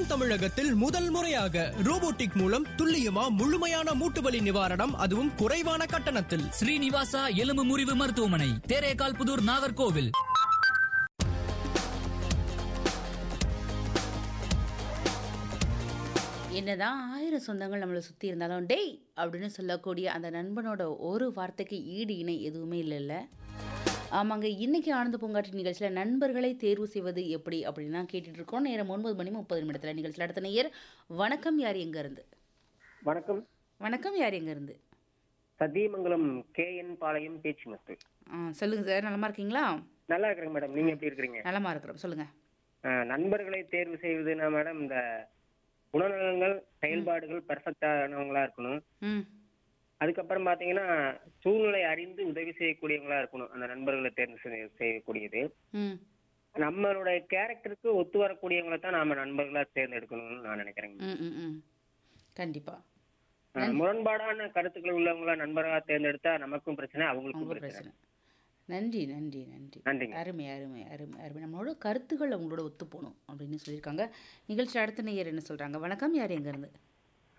தென் தமிழகத்தில் முதல் முறையாக ரோபோட்டிக் மூலம் துல்லியமா முழுமையான மூட்டு வலி நிவாரணம் அதுவும் குறைவான கட்டணத்தில் ஸ்ரீனிவாசா எலும்பு முறிவு மருத்துவமனை தேரேகால் புதூர் நாகர்கோவில் என்னதான் ஆயிரம் சொந்தங்கள் நம்மளை சுற்றி இருந்தாலும் டேய் அப்படின்னு சொல்லக்கூடிய அந்த நண்பனோட ஒரு வார்த்தைக்கு ஈடு இணை எதுவுமே இல்லைல்ல ஆமாங்க இன்னைக்கு ஆனந்த பூங்காற்றி நிகழ்ச்சியில் நண்பர்களை தேர்வு செய்வது எப்படி அப்படின்னா கேட்டுட்டு இருக்கோம் நேரம் ஒன்பது மணி முப்பது நிமிடத்தில் நிகழ்ச்சியில் அடுத்த நேயர் வணக்கம் யார் எங்க இருந்து வணக்கம் வணக்கம் யார் எங்க இருந்து சத்தியமங்கலம் கே என் பாளையம் பேச்சுமத்து ஆ சொல்லுங்க சார் நலமா இருக்கீங்களா நல்லா இருக்கிறேங்க மேடம் நீங்க எப்படி இருக்கிறீங்க நலமா இருக்கிறோம் சொல்லுங்க அஹ், நண்பர்களை தேர்வு செய்வதுன்னா மேடம் இந்த குணநலங்கள் செயல்பாடுகள் பெர்ஃபெக்டானவங்களா இருக்கணும் ம் அதுக்கப்புறம் பாத்தீங்கன்னா சூழ்நிலை அறிந்து உதவி செய்யக்கூடியவங்களா இருக்கணும் அந்த நண்பர்களை தேர்வு செய்ய- செய்யக்கூடியது ம் நம்மளுடைய கேரக்டருக்கு ஒத்து வரக்கூடியவங்களை தான் நாம நண்பர்களா தேர்ந்தெடுக்கணும்னு நான் நினைக்கிறேங்க ம் ம் ம் கண்டிப்பாக அஹ், முரண்பாடான கருத்துக்கள் உள்ளவங்கள நண்பர்களா தேர்ந்தெடுத்தா நமக்கும் பிரச்சனை அவங்களுக்கும் உங்க பிரச்சனை பிரச்சனை நன்றி நன்றி நன்றி நன்றிங்க. அருமை அருமை அருமை அருமை நம்மளோட கருத்துக்கள் அவங்களோட ஒத்து போகணும் அப்படின்னு சொல்லியிருக்காங்க நிகழ்ச்சி அடுத்த நேயர் என்ன சொல்றாங்க வணக்கம் யார் எங்க இருந்து